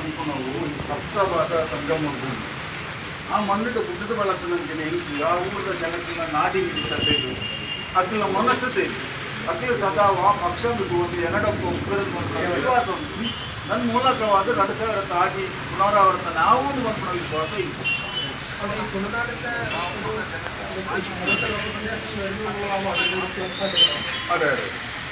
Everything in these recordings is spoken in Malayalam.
ಅನ್ಕೊಂಡು ಈ ಸಪ್ತ ಭಾಷಾ ಸಂಗಮ ಭೂಮಿ ಆ ಮಣ್ಣಿಟ್ಟು ಗುಡ್ಡದ ಬೆಳಕಿನ ಹೆಂಗಿ ಆ ಊರದ ಜನಕ್ಕಿನ ನಾಡಿ ಹಿಡಿತೇವೆ ಅಕ್ಕಿನ ಮನಸ್ಸು ತೇರಿ ಅಕ್ಕಿನ ಸದಾ ಆ ಪಕ್ಷದ ಹೋಗಿ ಎರಡಕ್ಕೂ ವಿಶ್ವಾಸ ಉಂಟು ನನ್ನ ಮೂಲಕವಾದ ಎರಡು ಸಾವಿರ ತಾಗಿ ಪುನರಾವರ್ತನೆ ನಾವು ಒಂದು ಮಾಡ್ಕೊಳ್ಳೋ ವಿಶ್ವಾಸ ಇಲ್ಲ ഈ തുളുനാടിന്റെ ആ ഒരു ഇന്നത്തെ ലോകസന്യാസം വരുമ്പോഴുള്ള അതെ അതെ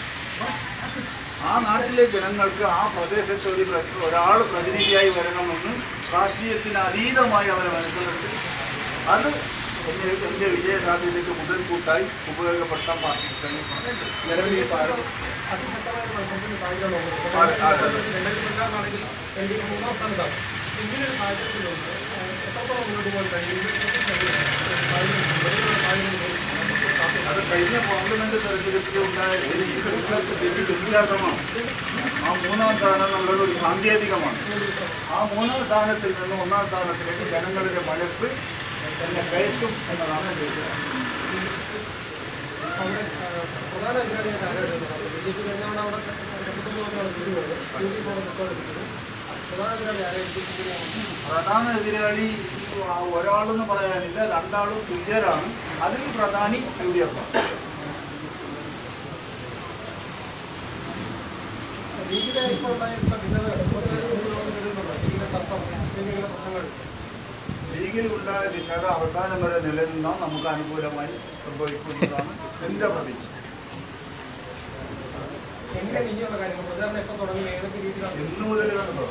ആ നാട്ടിലെ ജനങ്ങൾക്ക് ആ പ്രദേശത്ത് ഒരു പ്ര- ഒരാൾ പ്രതിനിധിയായി വരണമെന്ന് രാഷ്ട്രീയത്തിന് അതീതമായി അവരെ മനസ്സിലാക്കി അത് എൻ്റെ എൻ്റെ വിജയ സാധ്യതയ്ക്ക് മുതൽക്കൂട്ടായി ഉപയോഗപ്പെടുത്താൻ പാർട്ടി ശ്രമിക്കണം നിലവിൽ ഈ പാർട്ടി അതിശക്തമായ ഒരു മത്സരത്തിന് സാധ്യതകളുണ്ട് അതെ, അതെ. രണ്ടായിരത്തി പതിനാറാണെങ്കിൽ എൽ ഡി എഫ് മൂന്നാം സ്ഥാനത്താണ് ഇങ്ങനെ ഒരു സാഹചര്യത്തിലുണ്ട് ഏഹ് എത്രത്തോളം മുന്നോട്ട് പോകാൻ കഴിയും അത് കഴിഞ്ഞ പാർലമെന്റ് തെരഞ്ഞെടുപ്പിൽ ഉണ്ടായ ഒരു ഇരുപത്തി വലിയ വ്യത്യാസമാണ് ആ മൂന്നാം സ്ഥാനം എന്നുള്ളത് ഒരു സാങ്കേതികമാണ് ആ മൂന്നാം സ്ഥാനത്തിൽ നിന്ന് ഒന്നാം സ്ഥാനത്തിലേക്ക് ജനങ്ങളുടെ മനസ്സ് തന്നെ കയറ്റും എന്നതാണ് എൻ്റെ വിശ്വാസം. അവിടെ ഏഹ് പ്രധാന എതിരാളിയായിട്ട് ആരായിരുന്നു ബി ജെ പി കഴിഞ്ഞാണ് അവിടെ മുപ്പത്തൊമ്പത് കൊണ്ടാണ് വീടുള്ളത് യു ഡി എഫ് അവിടെ നിൽക്കാതിരിക്കുന്നത് പ്രധാന എതിരാളി ആരായിരിക്കും പ്രധാന എതിരാളി ആ ഒരാളെന്ന് പറയാനില്ല രണ്ടാളും തുല്യരാണ് അതിൽ പ്രധാനി യു ഡി എഫ് ലീഗിലെ ഇപ്പോൾ ഉണ്ടായിട്ടുള്ള ഭിന്നത വരുന്നുണ്ടോ ലീഗിലെ തത്വം ലീഗിലെ പ്രശ്നങ്ങൾ ലീഗിൽ ഉണ്ടായ ഭിന്നത അവസാനം വരെ നിലനിന്നാൽ നമുക്ക് അനുകൂലമായി സംഭവിക്കുന്നതാണ് എൻ്റെ പ്രതീക്ഷ എങ്ങനെ ഇനിയുള്ള കാര്യങ്ങൾ പ്രചാരണം എപ്പോൾ തുടങ്ങി ഏതൊക്കെ രീതിയിലാണ് ഇന്നു മുതൽ കണ്ടോ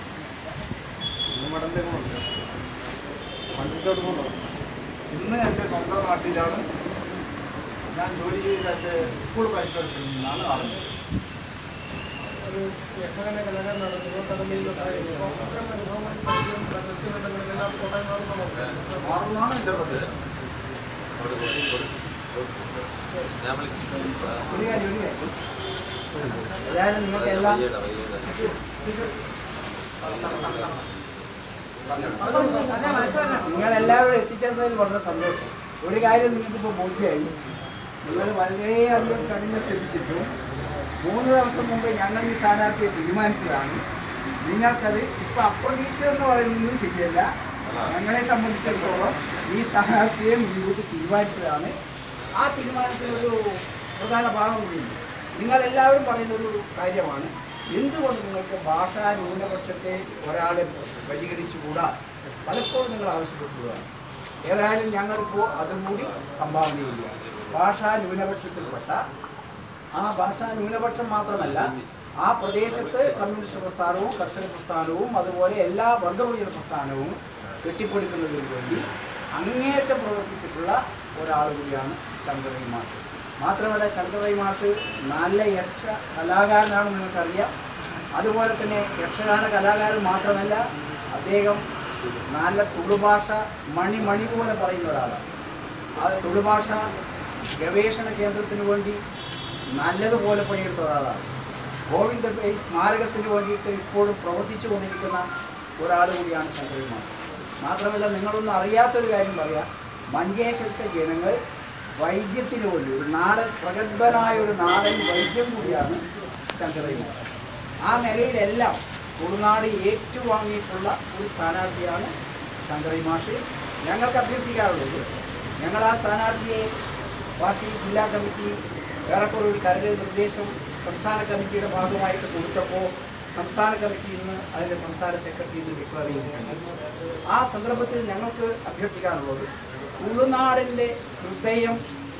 ഇന്ന് എൻ്റെ സ്വന്തം നാട്ടിലാണ് ഞാൻ ജോലി ചെയ്ത എൻ്റെ സ്കൂൾ പരിസരത്തിൽ നിന്നാണ് അറിഞ്ഞത് ഒരു യക്ഷഗാന കലാകാരനാണ് തിരുവനന്തപുരത്തിൽ ഇപ്പോൾ അത്തരം അനുഭവങ്ങൾ പരിചയം വ്യക്തിബന്ധങ്ങളിലെല്ലാം കോട്ടയം മാറുന്നുണ്ടോ മാറുന്നതാണ് എൻ്റെ പ്രതീക്ഷ ഏതായാലും നിങ്ങൾക്ക് എല്ലാം നിങ്ങൾ എല്ലാവരും എത്തിച്ചേർന്നതിൽ വളരെ സന്തോഷം ഒരു കാര്യം നിങ്ങൾക്കിപ്പോൾ ബോധ്യമായി നിങ്ങൾ വളരെയധികം കഠിനം ശ്രമിച്ചിട്ടും മൂന്ന് ദിവസം മുമ്പ് ഞങ്ങൾ ഈ സ്ഥാനാർത്ഥിയെ തീരുമാനിച്ചതാണ് നിങ്ങൾക്കത് ഇപ്പം അപ്രതീക്ഷ എന്ന് പറയുന്നത് ശരിയല്ല ഞങ്ങളെ സംബന്ധിച്ചിടത്തോളം ഈ സ്ഥാനാർത്ഥിയെ മുൻകൂട്ടി തീരുമാനിച്ചതാണ് ആ തീരുമാനത്തിനൊരു പ്രധാന ഭാഗം കൂടിയുണ്ട് നിങ്ങൾ എല്ലാവരും പറയുന്ന ഒരു കാര്യമാണ് എന്തുകൊണ്ട് നിങ്ങൾക്ക് ഭാഷാ ന്യൂനപക്ഷത്തെ ഒരാളെ പരിഗണിച്ചുകൂടാ പലപ്പോഴും നിങ്ങൾ ആവശ്യപ്പെടുകയാണ് ഏതായാലും ഞങ്ങളിപ്പോൾ അതും കൂടി സംഭാവന ചെയ്യുക ഭാഷാ ന്യൂനപക്ഷത്തിൽപ്പെട്ട ആ ഭാഷാ ന്യൂനപക്ഷം മാത്രമല്ല ആ പ്രദേശത്ത് കമ്മ്യൂണിസ്റ്റ് പ്രസ്ഥാനവും കർഷക പ്രസ്ഥാനവും അതുപോലെ എല്ലാ വർഗവിഭജന പ്രസ്ഥാനവും കെട്ടിപ്പടുക്കുന്നതിന് വേണ്ടി അങ്ങേയറ്റം പ്രവർത്തിച്ചിട്ടുള്ള ഒരാൾ കൂടിയാണ് ശങ്കരൈ മാഷ് മാത്രമല്ല ശങ്കരൈ മാഷ് നല്ല യക്ഷ കലാകാരനാണെന്ന് നിങ്ങൾക്കറിയാം അതുപോലെ തന്നെ യക്ഷഗാന കലാകാരൻ മാത്രമല്ല അദ്ദേഹം നല്ല തുളുഭാഷ മണി മണി പോലെ പറയുന്ന ഒരാളാണ് ആ തുളുഭാഷ ഗവേഷണ കേന്ദ്രത്തിന് വേണ്ടി നല്ലതുപോലെ പണിയെടുത്ത ഒരാളാണ് ഗോവിന്ദ പൈ സ്മാരകത്തിന് വേണ്ടിയിട്ട് ഇപ്പോഴും പ്രവർത്തിച്ചു കൊണ്ടിരിക്കുന്ന ഒരാൾ കൂടിയാണ് ശങ്കരന്മാർ മാത്രമല്ല നിങ്ങളൊന്നും അറിയാത്തൊരു കാര്യം പറയാം മഞ്ചേശ്വരത്തെ ജനങ്ങൾ വൈദ്യത്തിന് വേണ്ടി ഒരു നാടൻ പ്രഗത്ഭനായ ഒരു നാടൻ വൈദ്യം കൂടിയാണ് ശങ്കരന്മാർ ആ നിലയിലെല്ലാം തുളുനാട് ഏറ്റുവാങ്ങിയിട്ടുള്ള ഒരു സ്ഥാനാർത്ഥിയാണ് ശങ്കരൈ മാഷ് ഞങ്ങൾക്ക് അഭ്യർത്ഥിക്കാറുള്ളത് ഞങ്ങൾ ആ സ്ഥാനാർത്ഥിയെ പാർട്ടി ജില്ലാ കമ്മിറ്റി ഏറെക്കുറെ ഒരു കരട് നിർദ്ദേശം സംസ്ഥാന കമ്മിറ്റിയുടെ ഭാഗമായിട്ട് കൊടുത്തപ്പോൾ സംസ്ഥാന കമ്മിറ്റി ഇന്ന് അതിൻ്റെ സംസ്ഥാന സെക്രട്ടറി ഇന്ന് ഡിക്ലെയർ ചെയ്തിട്ടുണ്ട് ആ സന്ദർഭത്തിൽ ഞങ്ങൾക്ക് അഭ്യർത്ഥിക്കാനുള്ളത് തുളുനാടിൻ്റെ ഹൃദയം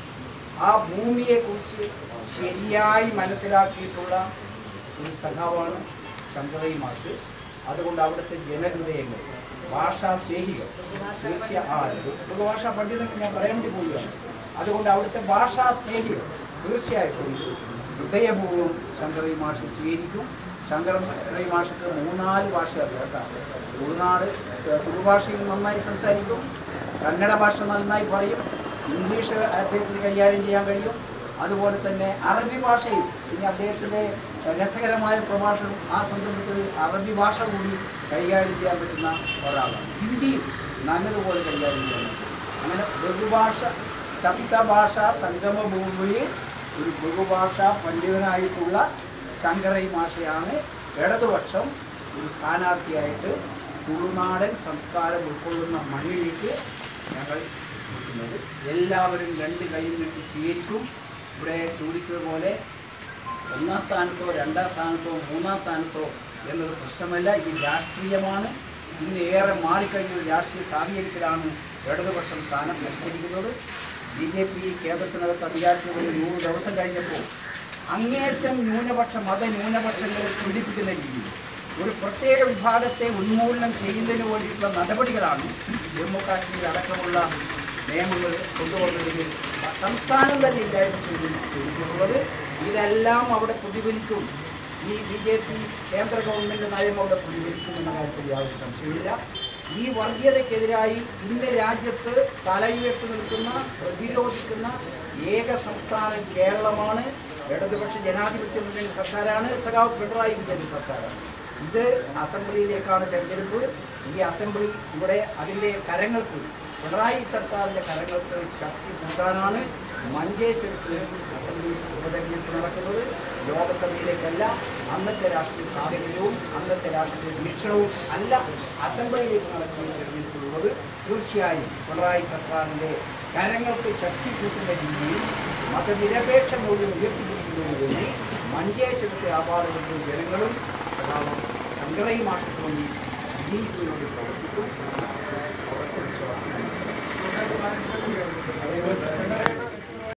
ആ ഭൂമിയെക്കുറിച്ച് ശരിയായി മനസ്സിലാക്കിയിട്ടുള്ള ഒരു സഖാവാണ് ശങ്കരൈ മാഷ് അതുകൊണ്ട് അവിടുത്തെ ജനഹൃദയങ്ങൾ ഭാഷാ സ്നേഹികൾ തീർച്ചയായും ആ ഭാഷ പണ്ഡിതൻ ഞാൻ പറയാൻ വേണ്ടി പോവുകയാണ് അതുകൊണ്ട് അവിടുത്തെ ഭാഷാ സ്നേഹികൾ തീർച്ചയായിട്ടും ഹൃദയപൂർവ്വം ശങ്കരൈ മാഷ് സ്വീകരിക്കും ശങ്കരൈ മാഷക്ക് മൂന്നാല് ഭാഷ അറിയാം കേട്ടോ തുളുനാട് തുളുഭാഷയിൽ നന്നായി സംസാരിക്കും കന്നഡ ഭാഷ നന്നായി പറയും ഇംഗ്ലീഷ് അദ്ദേഹത്തിന് കൈകാര്യം ചെയ്യാൻ കഴിയും അതുപോലെ തന്നെ അറബി ഭാഷയും ഇനി അദ്ദേഹത്തിൻ്റെ രസകരമായ പ്രഭാഷണം ആ സന്ദർഭത്തിൽ അറബി ഭാഷ കൂടി കൈകാര്യം ചെയ്യാൻ പറ്റുന്ന ഒരാളാണ് ഹിന്ദിയും നല്ലതുപോലെ കൈകാര്യം ചെയ്യാൻ പറ്റും അങ്ങനെ ബഹുഭാഷ സപ്തഭാഷ സംഗമഭൂമിയിൽ ഒരു ബഹുഭാഷ പണ്ഡിതനായിട്ടുള്ള ശങ്കരൈ മാഷയാണ് ഇടതുപക്ഷം ഒരു സ്ഥാനാർത്ഥിയായിട്ട് തുളുനാടൻ സംസ്കാരം ഉൾക്കൊള്ളുന്ന മണ്ണിലേക്ക് ഞങ്ങൾ നിൽക്കുന്നത് എല്ലാവരും രണ്ട് കൈയും നീട്ടി സ്വീകരിക്കും ഇവിടെ ചോദിച്ചതുപോലെ ഒന്നാം സ്ഥാനത്തോ രണ്ടാം സ്ഥാനത്തോ മൂന്നാം സ്ഥാനത്തോ എന്നൊരു പ്രശ്നമല്ല ഇത് രാഷ്ട്രീയമാണ് ഇന്ന് ഏറെ മാറിക്കഴിഞ്ഞ ഒരു രാഷ്ട്രീയ സാഹചര്യത്തിലാണ് ഇടതുപക്ഷം സ്ഥാനം മത്സരിക്കുന്നത് ബി ജെ പി കേന്ദ്രത്തിനകത്ത് അധികാരത്തിൽ വന്ന് നൂറ് ദിവസം കഴിഞ്ഞപ്പോൾ അങ്ങേയറ്റം ന്യൂനപക്ഷ മത ന്യൂനപക്ഷങ്ങളെ പീഡിപ്പിക്കുന്ന രീതിയിൽ ഒരു പ്രത്യേക വിഭാഗത്തെ ഉന്മൂലനം ചെയ്യുന്നതിന് വേണ്ടിയിട്ടുള്ള നടപടികളാണ് ജമ്മു കാശ്മീർ അടക്കമുള്ള നിയമങ്ങൾ കൊണ്ടുവന്നതിൽ സംസ്ഥാനം തന്നെ ഇല്ലായ്മ ചെയ്തിട്ടുള്ളത് ഇതെല്ലാം അവിടെ പ്രതിഫലിക്കും ഈ ബി ജെ പി കേന്ദ്ര ഗവൺമെൻറ് നയം അവിടെ പ്രതിഫലിക്കും എന്ന കാര്യത്തിൽ യാതൊരു സംശയമില്ല ഈ വർഗീയതയ്ക്കെതിരായി ഇന്ന് രാജ്യത്ത് തലയുയർത്തി നിൽക്കുന്ന പ്രതിരോധിക്കുന്ന ഏക സംസ്ഥാനം കേരളമാണ് ഇടതുപക്ഷ ജനാധിപത്യ മുന്നണി സർക്കാരാണ് സഖാവ് പിണറായി വിജയൻ സർക്കാരാണ് ഇത് അസംബ്ലിയിലേക്കാണ് തെരഞ്ഞെടുപ്പ് ഈ അസംബ്ലി ഇവിടെ അതിൻ്റെ കരങ്ങൾക്ക് പിണറായി സർക്കാരിൻ്റെ കരങ്ങൾക്ക് ശക്തി കൂട്ടാനാണ് മഞ്ചേശ്വരത്ത് അസംബ്ലി ഉപതെരഞ്ഞെടുപ്പ് നടക്കുന്നത് ലോകസഭയിലേക്കല്ല അന്നത്തെ രാഷ്ട്രീയ സാഹചര്യവും അന്നത്തെ രാഷ്ട്രീയ വീക്ഷണവും അല്ല അസംബ്ലിയിലേക്ക് നടക്കുന്ന തെരഞ്ഞെടുപ്പിലുള്ളത് തീർച്ചയായും പിണറായി സർക്കാരിൻ്റെ കരങ്ങൾക്ക് ശക്തി കൂട്ടുന്ന രീതിയിൽ മതനിരപേക്ഷ മൂല്യം ഉയർത്തിപ്പിടിക്കുന്നതിന് വേണ്ടി മഞ്ചേശ്വരത്തെ ആപാദകരും ജനങ്ങളും സഖാവ് ശങ്കരൈ മാഷയ്ക്ക് വേണ്ടി ഇതിനു വേണ്ടി പ്രവർത്തിക്കും ഉറച്ച വിശ്വാസം